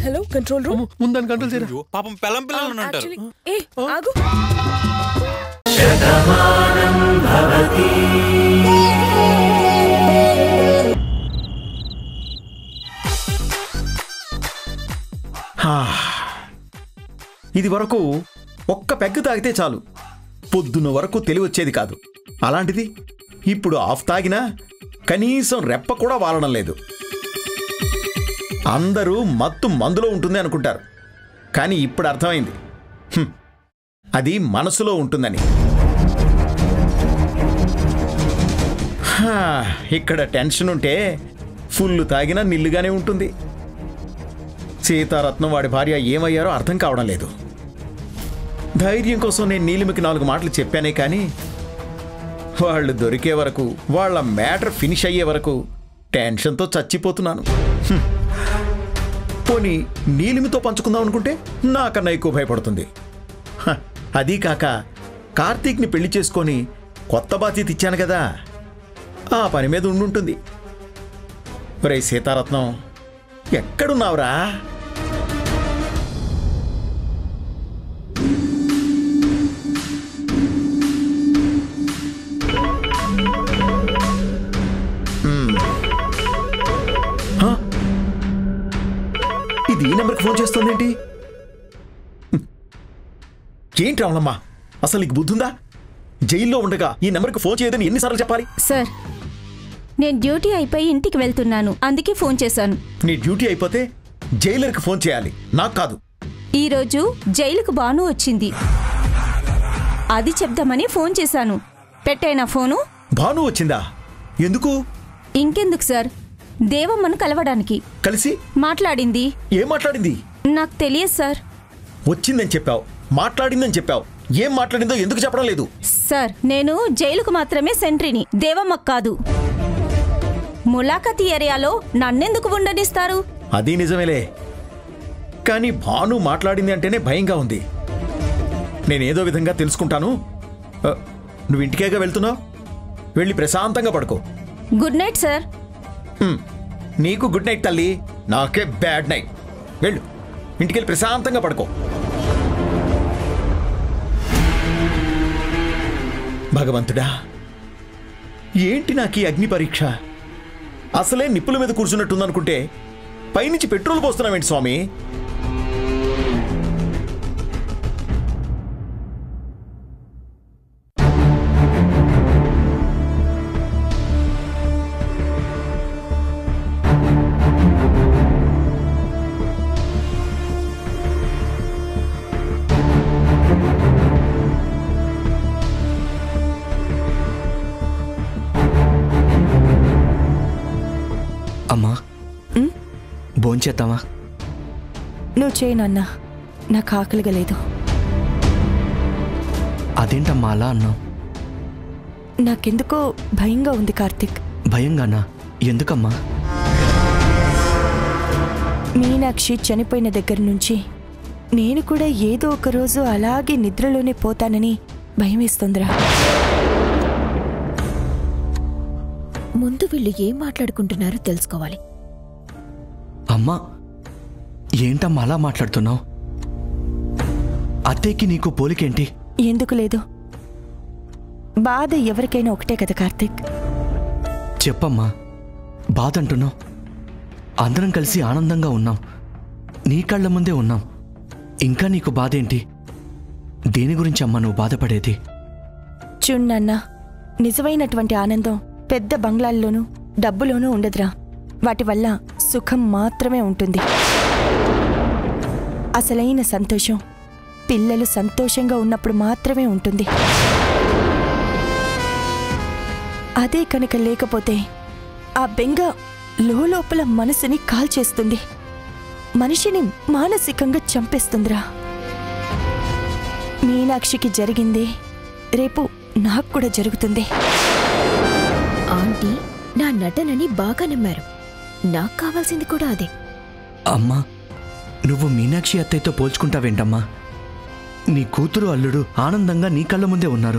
Hello control room ముందని control చేయరా అయ్యో, పాపం పెళ్ళం పిల్లలు ఉంటారు యాక్చువల్లీ ఏ ఆగు హా. ఇది వరకు ఒక్క పెగ్గు తాగితే చాలు పొద్దున వరకు తెలివొచ్చేది కాదు అలాంటిది ఇప్పుడు ఆఫ్ తాగినా కనీసం రెప్ప కూడా వాలడం లేదు అందరూ మత్తు మందులో ఉంటుంది అనుకుంటారు కానీ ఇప్పుడు అర్థమైంది హ్మ్. అది మనసులో ఉంటుందని హా, ఇక్కడ టెన్షన్ ఉంటే ఫుల్ తాగినా నిల్లుగానే ఉంటుంది సీతారత్నం వాడి భార్య ఏమయ్యారో అర్థం కావడం లేదు ధైర్యం కోసం నేను నీలిమికి నాలుగు మాటలు చెప్పానే కానీ వాళ్ళు దొరికే వరకు వాళ్ళ మ్యాటర్ ఫినిష్ అయ్యే వరకు టెన్షన్తో చచ్చిపోతున్నాను హ్మ్. పోనీ నీలిమితో పంచుకుందాం అనుకుంటే నాకన్నా ఎక్కువ భయపడుతుంది హ, అదీ కాక కార్తీక్ని పెళ్లి చేసుకొని కొత్త బాధ్యత ఇచ్చాను కదా ఆ పని మీద ఉండుంటుంది ఒరే సీతారత్నం ఎక్కడున్నావురా హ? ఇది ఈ నెంబర్కి ఫోన్ చేస్తుందేంటి హ్మ్. ఏంటి రావణమ్మా అసలు నీకు బుద్ధుందా జైల్లో ఉండగా ఈ నెంబర్కి ఫోన్ చేయదని ఎన్నిసార్లు చెప్పాలి సార్ నేను డ్యూటీ అయిపోయి ఇంటికి వెళ్తున్నాను అందుకే ఫోన్ చేశాను నీ డ్యూటీ అయిపోతే జైలర్కి ఫోన్ చేయాలి నాకు కాదు ఈరోజు జైలుకు బాను వచ్చింది అది చెప్దామని ఫోన్ చేశాను పెట్టేనా ఫోను భాను వచ్చిందా ఎందుకు ఇంకెందుకు సార్ దేవమ్మను కలవడానికి కలిసి మాట్లాడింది ఏం మాట్లాడింది నాకు తెలియదు సార్ వచ్చిందని చెప్పావు మాట్లాడిందని చెప్పావు ఏం మాట్లాడిందో ఎందుకు చెప్పడం లేదు సార్ నేను జైలుకు మాత్రమే సెంట్రీని దేవమ్మకు కాదు ములాఖత్ ఏరియాలో నన్నెందుకు ఉండనిస్తారు అది నిజమేలే కానీ భాను మాట్లాడింది అంటేనే భయంగా ఉంది నేనేదో విధంగా తెలుసుకుంటాను ఆ, నువ్వు ఇంటికేగా వెళ్తున్నావు వెళ్ళి ప్రశాంతంగా పడుకో గుడ్ నైట్ సార్ హ్మ్. నీకు గుడ్ నైట్ తల్లి నాకే బ్యాడ్ నైట్ వెళ్ళు ఇంటికెళ్ళి ప్రశాంతంగా పడుకో భగవంతుడా ఏంటి నాకు ఈ అగ్ని పరీక్ష అసలే నిప్పుల మీద కూర్చున్నట్టుందనుకుంటే పైనుంచి పెట్రోల్ పోస్తున్నావేంటి స్వామి అమ్మా భోంచేద్దామా నువ్వు చేయి నాన్న నాకు ఆకలిగా లేదు అదేంటమ్మా అలా అన్నావు నాకెందుకో భయంగా ఉంది కార్తిక్ భయంగానా ఎందుకమ్మా మీనాక్షి చనిపోయిన దగ్గర నుంచి నేను కూడా ఏదో ఒక రోజు అలాగే నిద్రలోనే పోతానని భయమేస్తుందిరా ముందు వీళ్ళు ఏం మాట్లాడుకుంటున్నారో తెలుసుకోవాలి అమ్మా ఏంటమ్మా అలా మాట్లాడుతున్నావు అత్తయ్యకి నీకు పోలికేంటి ఎందుకు లేదు బాధ ఎవరికైనా ఒకటే కదా కార్తిక్ చెప్పమ్మా బాధ అంటున్నావు అందరం కలిసి ఆనందంగా ఉన్నాం నీ కళ్ళ ముందే ఉన్నాం ఇంకా నీకు బాధ ఏంటి దేని గురించి అమ్మా నువ్వు బాధపడేది చున్నన్నా నిజమైనటువంటి ఆనందం పెద్ద బంగ్లాల్లోనూ డబ్బులోనూ ఉండదురా వాటి వల్ల సుఖం మాత్రమే ఉంటుంది అసలైన సంతోషం పిల్లలు సంతోషంగా ఉన్నప్పుడు మాత్రమే ఉంటుంది అదే కనుక లేకపోతే ఆ బెంగ లోపల మనసుని కాల్చేస్తుంది మనిషిని మానసికంగా చంపేస్తుందిరా మీనాక్షికి జరిగింది రేపు నాకు కూడా జరుగుతుంది ఆంటీ నా నటనని బాగా నమ్మారు నాకు కావాల్సింది కూడా అదే అమ్మా నువ్వు మీనాక్షి అత్తయ్యతో పోల్చుకుంటావేంటమ్మా నీ కూతురు అల్లుడు ఆనందంగా నీ కళ్ళ ముందే ఉన్నారు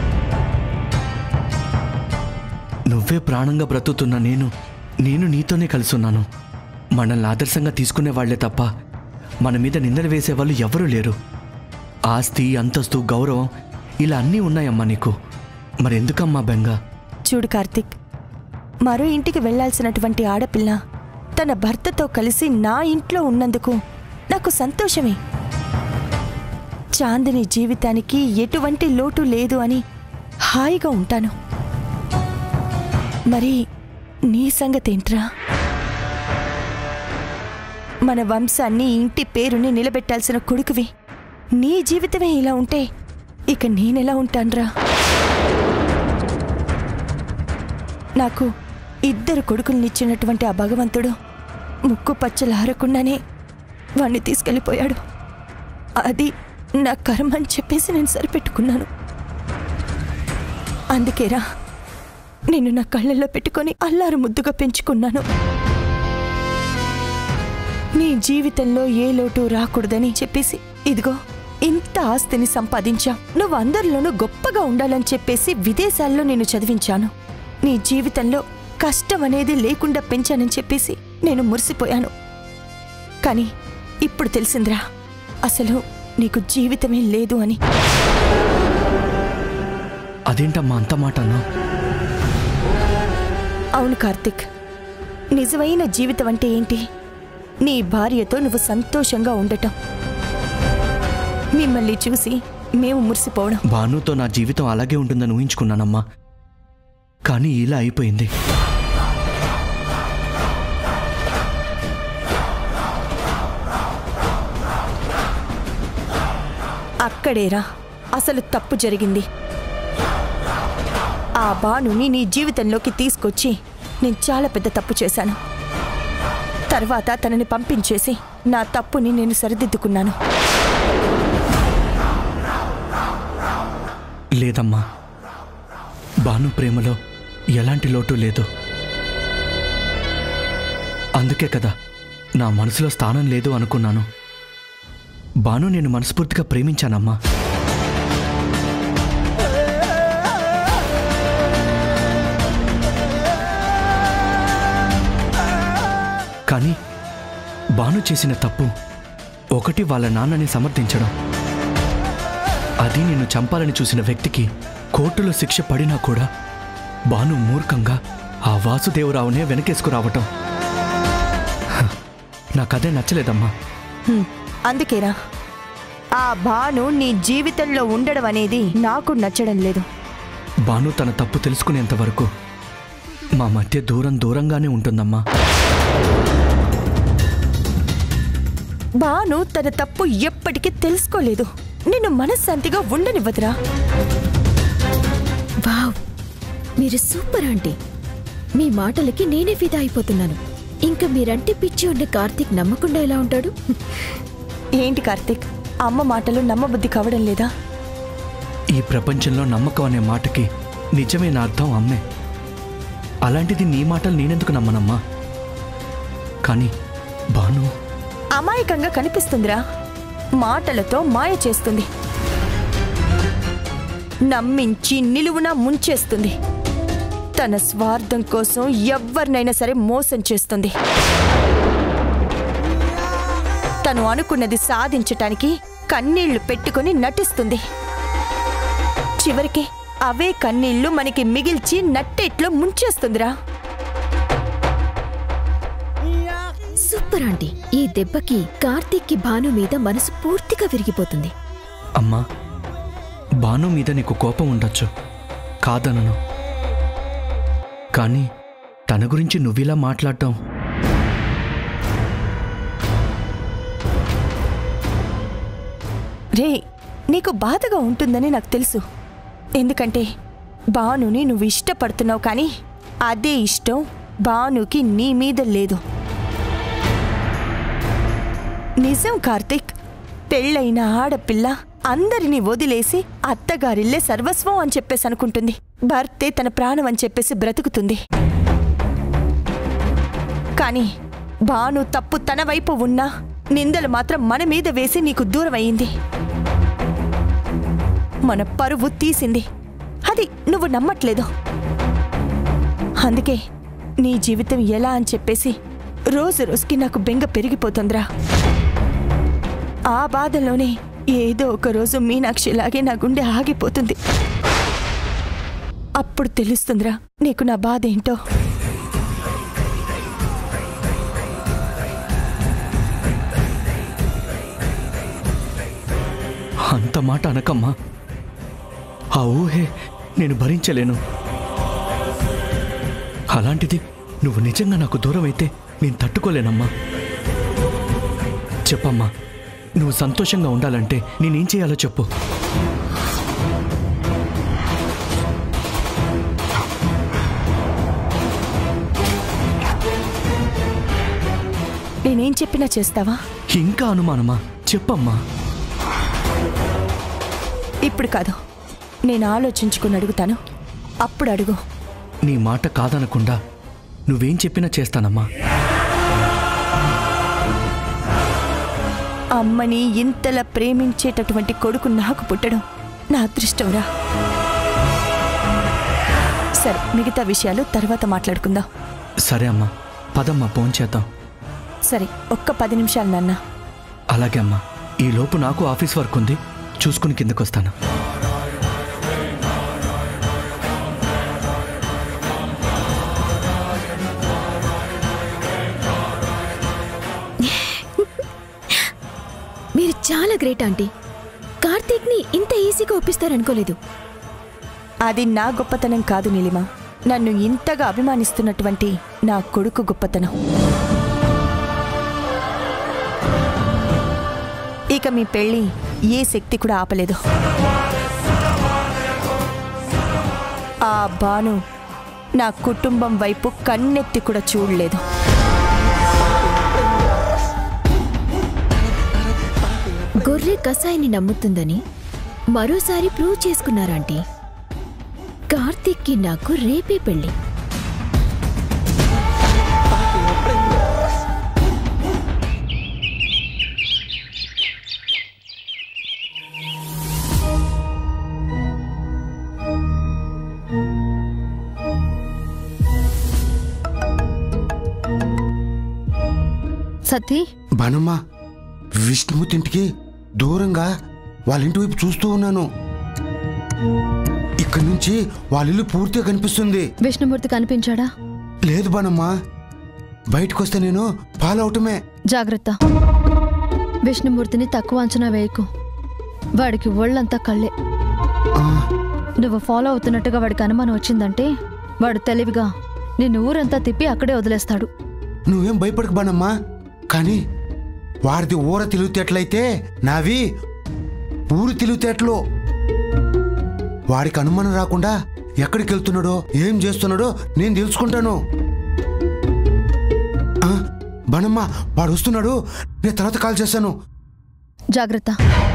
నువ్వే ప్రాణంగా బ్రతుకుతున్న నేను నేను నీతోనే కలిసున్నాను మనల్ని ఆదర్శంగా తీసుకునే వాళ్లే తప్ప మన మీద నిందలు వేసేవాళ్ళు ఎవరూ లేరు ఆస్తి అంతస్తు గౌరవం ఇలా అన్నీ ఉన్నాయమ్మా నీకు మరెందుకమ్మా బెంగ చూడు కార్తిక్ మరో ఇంటికి వెళ్ళాల్సినటువంటి ఆడపిల్ల తన భర్తతో కలిసి నా ఇంట్లో ఉన్నందుకు నాకు సంతోషమే చాందిని జీవితానికి ఎటువంటి లోటు లేదు అని హాయిగా ఉంటాను మరి నీ సంగతేంట్రా మన వంశాన్ని ఇంటి పేరుని నిలబెట్టాల్సిన కొడుకువి నీ జీవితమే ఇలా ఉంటే ఇక నేనెలా ఉంటాన్రా నాకు ఇద్దరు కొడుకుల్నిచ్చినటువంటి ఆ భగవంతుడు ముక్కు పచ్చలు ఆరకుండానే వాణ్ణి తీసుకెళ్ళిపోయాడు అది నా కర్మ అని చెప్పేసి నేను సరిపెట్టుకున్నాను అందుకేరా నిన్ను నా కళ్ళల్లో పెట్టుకొని అల్లారు ముద్దుగా పెంచుకున్నాను నీ జీవితంలో ఏ లోటు రాకూడదని చెప్పేసి ఇదిగో ఇంత ఆస్తిని సంపాదించావు నువ్వు అందరిలోనూ గొప్పగా ఉండాలని చెప్పేసి విదేశాల్లో నేను చదివించాను నీ జీవితంలో కష్టం అనేది లేకుండా పెంచానని చెప్పేసి నేను మురిసిపోయాను కానీ ఇప్పుడు తెలిసిందిరా అసలు నీకు జీవితమే లేదు అని అదేంటమ్మా అంత మాట అన్నావు అవును కార్తిక్ నిజమైన జీవితం అంటే ఏంటి నీ భార్యతో నువ్వు సంతోషంగా ఉండటం మిమ్మల్ని చూసి మేము మురిసిపోవడం భానుతో నా జీవితం అలాగే ఉంటుందని ఊహించుకున్నానమ్మా కానీ ఇలా అయిపోయింది అక్కడేరా అసలు తప్పు జరిగింది ఆ బానుని నీ జీవితంలోకి తీసుకొచ్చి నేను చాలా పెద్ద తప్పు చేశాను తర్వాత తనని పంపించేసి నా తప్పుని నేను సరిదిద్దుకున్నాను లేదమ్మా భాను ప్రేమలో ఎలాంటి లోటు లేదు అందుకే కదా నా మనసులో స్థానం లేదు అనుకున్నాను భాను నేను మనస్ఫూర్తిగా ప్రేమించానమ్మా కానీ భాను చేసిన తప్పు ఒకటి వాళ్ళ నాన్నని సమర్థించడం అది నిన్ను చంపాలని చూసిన వ్యక్తికి కోర్టులో శిక్ష పడినా కూడా భాను మూర్ఖంగా ఆ వాసుదేవరావునే వెనకేసుకురావటం హ, నాకదే నచ్చలేదమ్మా హ్మ్, అందుకేరా ఆ భాను నీ జీవితంలో ఉండడం అనేది నాకు నచ్చడం లేదు భాను తన తప్పు తెలుసుకునేంత వరకు మా మధ్య దూరం దూరంగానే ఉంటుందమ్మా భాను తన తప్పు ఎప్పటికీ తెలుసుకోలేదు నిన్ను మనశ్శాంతిగా ఉండనివ్వదురా వావ్ మీరు సూపర్ ఆంటీ మీ మాటలకి నేనే ఫిదా అయిపోతున్నాను ఇంకా మీరంటే పిచ్చి ఉండే కార్తీక్ నమ్మకుండా ఎలా ఉంటాడు ఏంటి కార్తిక్ అమ్మ మాటలు నమ్మబుద్ధి కావడం లేదా ఈ ప్రపంచంలో నమ్మకం అనే మాటకి నిజమైన అర్థం అమ్మే అలాంటిది నీ మాటలు నేనెందుకు నమ్మనమ్మా కానీ భాను అమాయకంగా కనిపిస్తుందిరా మాటలతో మాయ చేస్తుంది నమ్మించి నిలువున ముంచేస్తుంది తన స్వార్థం కోసం ఎవరినైనా సరే మోసం చేస్తుంది తను అనుకున్నది సాధించటానికి కన్నీళ్లు పెట్టుకుని నటిస్తుంది చివరికి అవే కన్నీళ్లు మనకి మిగిల్చి నట్టేట్లో ముంచేస్తుందిరా సూపర్ ఆంటీ ఈ దెబ్బకి కార్తీక్ కి భాను మీద మనసు పూర్తిగా విరిగిపోతుంది అమ్మా భాను మీద నీకు కోపం ఉండొచ్చు కాదనను కానీ తన గురించి నువ్విలా మాట్లాడటం రే నీకు బాధగా ఉంటుందని నాకు తెలుసు ఎందుకంటే భానుని నువ్వు ఇష్టపడుతున్నావు కానీ అదే ఇష్టం భానుకి నీ మీద లేదు నిజం కార్తిక్ పెళ్ళైన ఆడపిల్ల అందరినీ వదిలేసి అత్తగారిల్లే సర్వస్వం అని చెప్పేసి అనుకుంటుంది భర్తే తన ప్రాణం అని చెప్పేసి బ్రతుకుతుంది కానీ భాను తప్పు తన వైపు ఉన్నా నిందలు మాత్రం మన మీద వేసి నీకు దూరం అయింది మన పరువు తీసింది అది నువ్వు నమ్మట్లేదు అందుకే నీ జీవితం ఎలా అని చెప్పేసి రోజు రోజుకి నాకు బెంగ పెరిగిపోతుందిరా ఆ బాధలోనే ఏదో ఒక రోజు మీనాక్షిలాగే నా గుండె ఆగిపోతుంది అప్పుడు తెలుస్తుందిరా నీకు నా బాధ ఏంటో అంత మాట అనకమ్మా ఆ ఊహే నేను భరించలేను అలాంటిది నువ్వు నిజంగా నాకు దూరం అయితే నేను తట్టుకోలేనమ్మా చెప్పమ్మా నువ్వు సంతోషంగా ఉండాలంటే నేనేం చేయాలో చెప్పు నేనేం చెప్పినా చేస్తావా ఇంకా అనుమానమా చెప్పమ్మా ఇప్పుడు కాదు నేను ఆలోచించుకుని అడుగుతాను అప్పుడు అడుగు నీ మాట కాదనకుండా నువ్వేం చెప్పినా చేస్తానమ్మా అమ్మని ఇంతలా ప్రేమించేటటువంటి కొడుకు నాకు పుట్టడం నా అదృష్టంరా సరే మిగతా విషయాలు తర్వాత మాట్లాడుకుందాం సరే అమ్మా పదమ్మా ఫోన్ చేద్దాం సరే ఒక్క పది నిమిషాలు నాన్న అలాగే అమ్మా ఈ లోపు నాకు ఆఫీస్ వర్క్ ఉంది చూసుకుని కిందకు వస్తాను మీరు చాలా గ్రేట్ ఆంటీ కార్తీక్ని ఇంత ఈజీగా ఒప్పిస్తారనుకోలేదు అది నా గొప్పతనం కాదు నీలిమ నన్ను ఇంతగా అభిమానిస్తున్నటువంటి నా కొడుకు గొప్పతనం ఇక మీ పెళ్ళి ఏ శక్తి కూడా ఆపలేదు ఆ బాను నా కుటుంబం వైపు కన్నెత్తి కూడా చూడలేదు గొర్రె కసాయిని నమ్ముతుందని మరోసారి ప్రూవ్ చేసుకున్నారాంటీ కార్తీక్కి నాకు రేపే పెళ్ళి సతీ బనమ్మ విష్ణుమూర్తి ఇంటికి దూరంగా వాళ్ళ ఇంటి వైపు చూస్తూ ఉన్నాను ఇక్కడి నుంచి వాళ్ళ ఇల్లు పూర్తిగా కనిపిస్తుంది విష్ణుమూర్తి కనిపించాడా లేదు బనమ్మ బయటకు వస్తే నేను ఫాలో అవటమే జాగ్రత్త విష్ణుమూర్తిని తక్కువ అంచనా వేయకు వాడికి ఒళ్ళంతా కళ్ళే ఆ, నువ్వు ఫాలో అవుతున్నట్టుగా వాడికి అనుమానం వచ్చిందంటే వాడు తెలివిగా నిన్ను ఊరంతా తిప్పి అక్కడే వదిలేస్తాడు నువ్వేం భయపడకు బానమ్మా కానీ వాడిది ఊర తెలివితేటలైతే నావి ఊరు తెలివితేటలు వాడికి అనుమానం రాకుండా ఎక్కడికి వెళ్తున్నాడో ఏం చేస్తున్నాడో నేను తెలుసుకుంటాను ఆ, బానమ్మ వాడు వస్తున్నాడు నేను తర్వాత కాల్ చేస్తాను జాగ్రత్త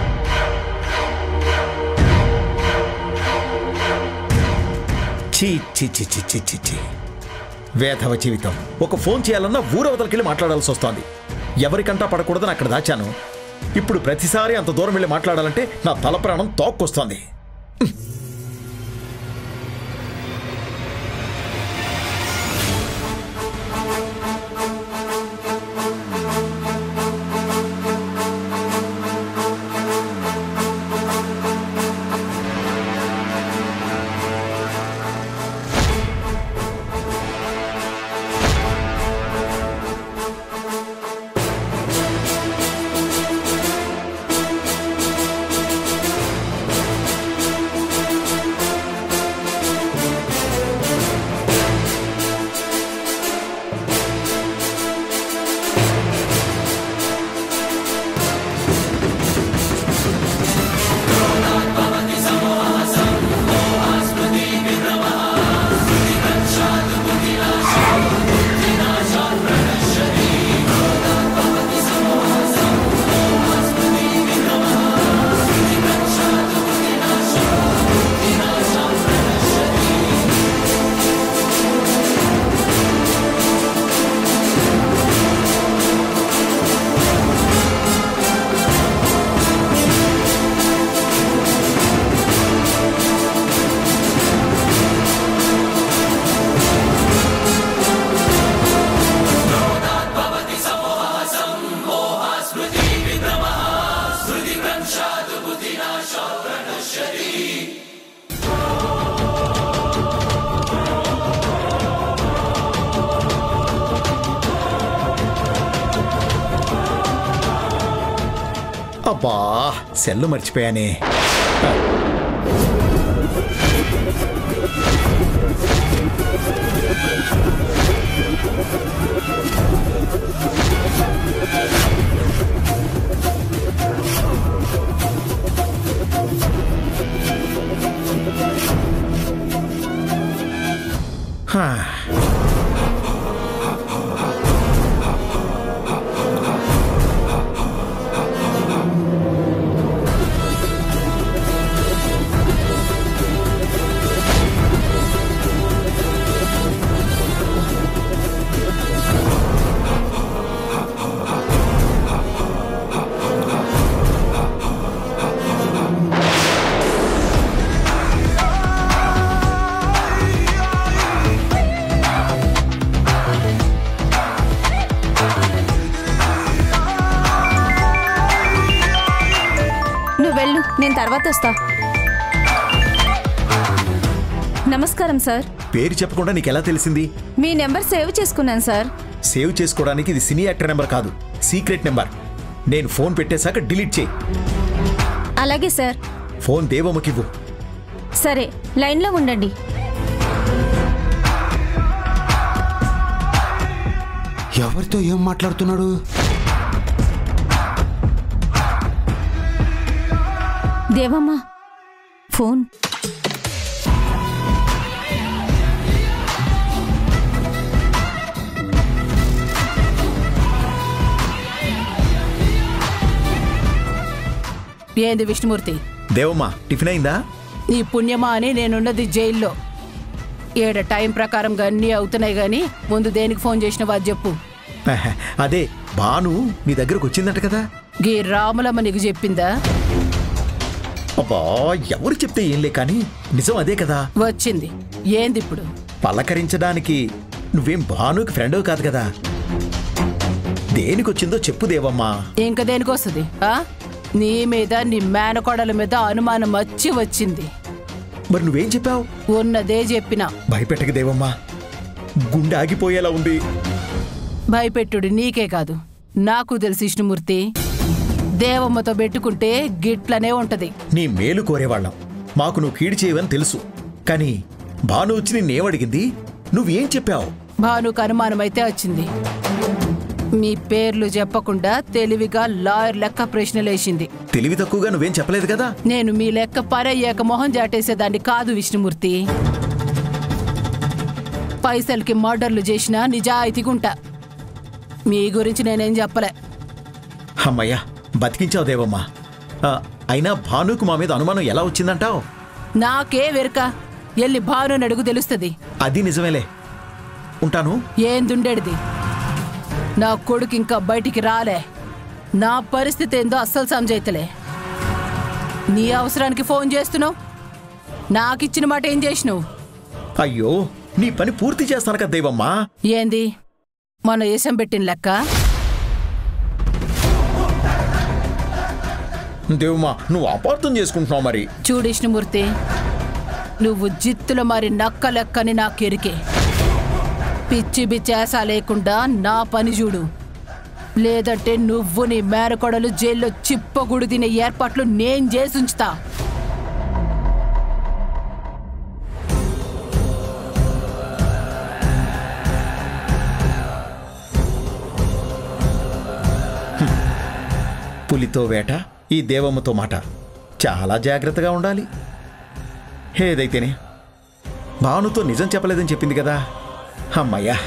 చీ చీ చీ చీ చీ చీ చీ వేధవ జీవితం ఒక ఫోన్ చేయాలన్నా ఊరవతలకెళ్ళి మాట్లాడాల్సి వస్తోంది ఎవరికంటా పడకూడదని అక్కడ దాచాను ఇప్పుడు ప్రతిసారి అంత దూరం వెళ్ళి మాట్లాడాలంటే నా తల ప్రాణం తోక్కొస్తోంది అబ్బా సెల్లు మర్చిపోయానే హా. నువ్వు వెళ్ళు నేను తర్వాత వస్తా నమస్కారం సార్ పేరు చెప్పకుండా నీకు ఎలా తెలిసింది మీ నెంబర్ సేవ్ చేసుకున్నాను సార్ సేవ్ చేసుకోవడానికి ఇది సినీ యాక్టర్ నెంబర్ కాదు సీక్రెట్ నెంబర్ నేను ఫోన్ పెట్టేశాక డిలీట్ చేయి అలాగే సార్ ఫోన్ దేవమ్మకివ్వు సరే లైన్లో ఉండండి ఎవరితో ఏం మాట్లాడుతున్నాడు దేవమ్మ ఫోన్ ఏంది విష్ణుమూర్తి దేవమ్మ టిఫిన్ అయిందా నీ పుణ్యమా అని నేనున్నది జైల్లో ఏడ టైం ప్రకారం అన్నీ అవుతున్నాయి గాని ముందు దేనికి ఫోన్ చేసినవా అది చెప్పు ఆహా, అదే బాను నీ దగ్గరకు వచ్చిందంట కదా గీ రాములమ్మ నీకు చెప్పిందా అబ్బా ఎవరు చెప్తే ఏంలే కానీ నిజం అదే కదా వచ్చింది ఏంది ఇప్పుడు పలకరించడానికి నువ్వేం బానుకి ఫ్రెండ్ కాదు కదా దేనికొచ్చిందో చెప్పు దేవమ్మా ఇంక దేనికి వస్తుంది ఆ నీ మీద నీ మేనకోడల మీద అనుమానం వచ్చి వచ్చింది మరి నువ్వేం చెప్పావు ఉన్నదే చెప్పినా భయపెట్టక దేవమ్మా గుండె ఆగిపోయేలా ఉంది భయపెట్టుడు నీకే కాదు నాకు తెలుసు విష్ణుమూర్తి దేవమ్మతో పెట్టుకుంటే గిట్లనే ఉంటది నీ మేలు కోరేవాళ్ళం మాకు నువ్వు కీడి చేయవని తెలుసు కానీ బాను వచ్చి నిన్నేమడిగింది నువ్వేం చెప్పావు భానుకు అనుమానమైతే వచ్చింది మీ పేర్లు చెప్పకుండా తెలివిగా లాయర్ లెక్క ప్రశ్నలేసింది తెలివి తక్కువగా నువ్వేం చెప్పలేదు కదా నేను మీ లెక్క పరయ్యాక మొహం జాటేసేదాన్ని కాదు విష్ణుమూర్తి పైసలకి మర్డర్లు చేసినా నిజాయితీగుంటా మీ గురించి నేనేం చెప్పలే అమ్మయ్యా బతికించావు దేవమ్మా ఆ, అయినా భానుకు మా మీద అనుమానం ఎలా వచ్చిందంటావు నాకే వెరక ఎల్లి భాను అడుగు తెలుస్తుంది అది నిజమేలే ఉంటాను ఏందుండేడిది నా కొడుకు ఇంకా బయటికి రాలే నా పరిస్థితి ఏందో అస్సలు సంజైతలే నీ అవసరానికి ఫోన్ చేస్తున్నావు నాకిచ్చిన మాట ఏం చేసినావు అయ్యో నీ పని పూర్తి చేస్తాను కదా దేవమ్మా ఏంది మొన్న ఏసం పెట్టిన లెక్క దేవమ్మా నువ్వు అపార్థం చేసుకుంటున్నావు మరి చూడు విష్ణుమూర్తి నువ్వు జిత్తుల మరి నక్క లెక్కని నాకెరికే పిచ్చి బిచ్చేస లేకుండా నా పని చూడు లేదంటే నువ్వు నీ మేనకొడలు జైల్లో చిప్పగుడు తినే ఏర్పాట్లు నేను చేసి ఉంచుతా పులితో వేట ఈ దేవమ్మతో మాట చాలా జాగ్రత్తగా ఉండాలి ఏదైతేనే భానుతో నిజం చెప్పలేదని చెప్పింది కదా అమ్మయ్యా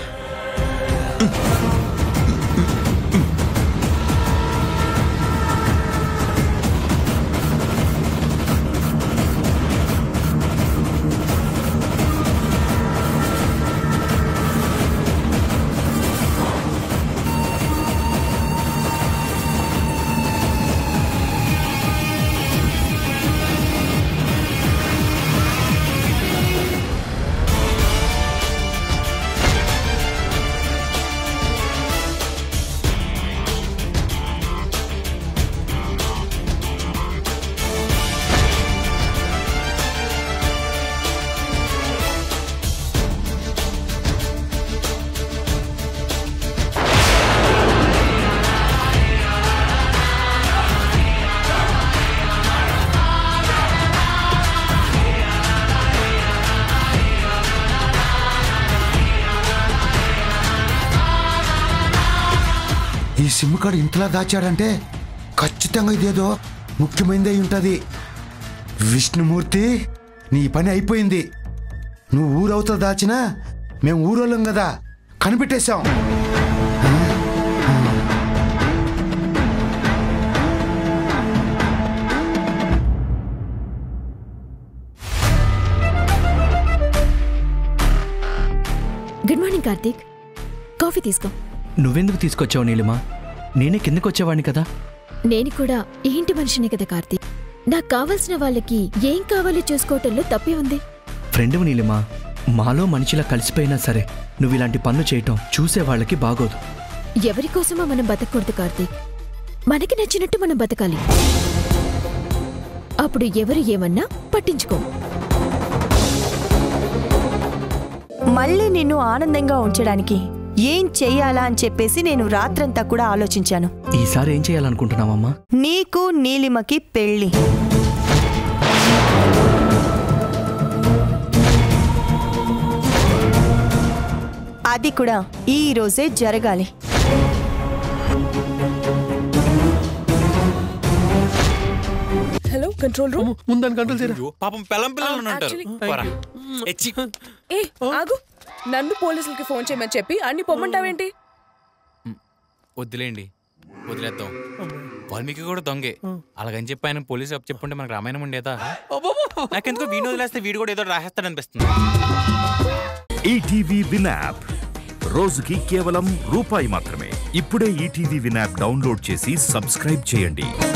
సిమ్ కార్డు ఇంతలా దాచాడంటే ఖచ్చితంగా ఇదేదో ముఖ్యమైనదే ఉంటుంది విష్ణుమూర్తి నీ పని అయిపోయింది నువ్వు ఊరవతల దాచినా మేము ఊరోళ్ళం కదా కనిపెట్టేశాం గుడ్ మార్నింగ్ కార్తీక్ కాఫీ తీసుకో నువ్వెందుకు తీసుకొచ్చావు నీలిమా నేనే కిందకు వచ్చేవాడిని కదా నేను కూడా ఈ ఇంటి మనిషినే కదా కార్తీక్ నాకు కావలసిన వాళ్ళకి ఏం కావాలో చూసుకోవటంలో తప్పే ఉంది ఫ్రెండ్ నీలిమా మాలో మనిషిలా కలిసిపోయినా సరే నువ్వు ఇలాంటి పనులు చేయటం చూసే వాళ్ళకి బాగోదు ఎవరి కోసమో మనం బతకూడదు కార్తీక్ మనకి నచ్చినట్టు మనం బతకాలి అప్పుడు ఎవరు ఏమన్నా పట్టించుకో మళ్ళీ నిన్ను ఆనందంగా ఉంచడానికి ఏం చెయ్యాలా అని చెప్పేసి నేను రాత్రంతా కూడా ఆలోచించాను ఈసారి ఏం చేయాలనుకుంటున్నావమ్మా నీకు నీలిమకి పెళ్ళి అది కూడా ఈ రోజే జరగాలి హలో కంట్రోల్ రూమ్ ముందని కంట్రోల్ చేయరా పాపం పెళ్ళం పిల్లలు ఉంటారు పోరా. ఏ, చి. ఏ ఆగు నన్ను పోలీసులకి ఫోన్ చేయమని చెప్పి అన్ని పొమ్మంటావేంటి వద్దులేండి వదిలేద్దాం వాల్మీకి కూడా దొంగే అలాగని చెప్పి ఆయన పోలీసు అప్పు చెప్పుంటే మనకు రామాయణం ఉండేదా నాకెందుకో వీడిని వదిలేస్తే వీడు కూడా ఏదో రాసేస్తాడు అనిపిస్తుంది ఈటీవీ విన్ యాప్ రోజుకి కేవలం రూపాయి మాత్రమే ఇప్పుడే ఈటీవీ విన్ యాప్ డౌన్లోడ్ చేసి సబ్స్క్రైబ్ చేయండి